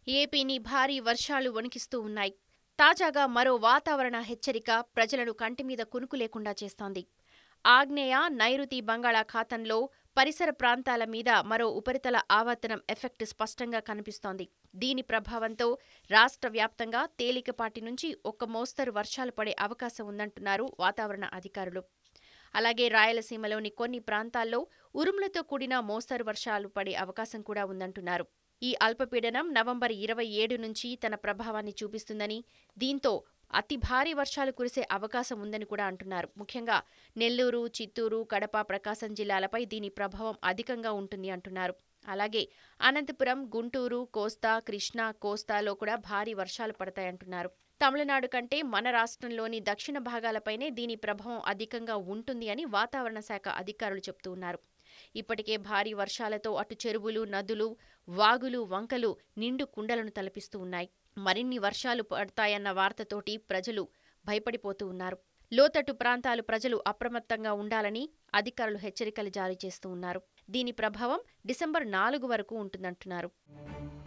ఏపీని భారీ వర్షాలు వణికిస్తూ ఉన్నాయి తాజాగా మరో వాతావరణ హెచ్చరిక ప్రజలను కంటిమీద కునుకు లేకుండా చేస్తోంది ఆగ్నేయ నైరుతి బంగాళాఖాతంలో పరిసర ప్రాంతాల మీద మరో ఉపరితల ఆవర్తనం ఎఫెక్ట్ స్పష్టంగా కనిపిస్తోంది దీని ప్రభావంతో రాష్ట్ర వ్యాప్తంగా తేలికపాటి నుంచి ఒక మోస్తరు వర్షాలు పడే అవకాశం ఉందంటున్నారు వాతావరణ అధికారులు అలాగే రాయలసీమలోని కొన్ని ప్రాంతాల్లో ఉరుములతో కూడిన మోస్తరు వర్షాలు పడే అవకాశం కూడా ఉందంటున్నారు ఈ అల్పపీడనం నవంబర్ ఇరవై ఏడు నుంచి తన ప్రభావాన్ని చూపిస్తుందని దీంతో అతి భారీ వర్షాలు కురిసే అవకాశం ఉందని కూడా అంటున్నారు ముఖ్యంగా నెల్లూరు చిత్తూరు కడప ప్రకాశం జిల్లాలపై దీని ప్రభావం అధికంగా ఉంటుంది అంటున్నారు అలాగే అనంతపురం గుంటూరు కోస్తా కృష్ణా కోస్తాలో కూడా భారీ వర్షాలు పడతాయంటున్నారు తమిళనాడు కంటే మన రాష్ట్రంలోని దక్షిణ భాగాలపైనే దీని ప్రభావం అధికంగా ఉంటుంది అని వాతావరణ శాఖ అధికారులు చెబుతూ ఉన్నారు ఇప్పటికే భారీ వర్షాలతో అటు చెరువులు నదులు వాగులు వంకలు నిండు కుండలను తలపిస్తూ ఉన్నాయి మరిన్ని వర్షాలు పడతాయన్న వార్తతోటి ప్రజలు భయపడిపోతూ ఉన్నారు లోతట్టు ప్రాంతాలు ప్రజలు అప్రమత్తంగా ఉండాలని అధికారులు హెచ్చరికలు జారీ చేస్తూ ఉన్నారు దీని ప్రభావం డిసెంబర్ నాలుగు వరకు ఉంటుందంటున్నారు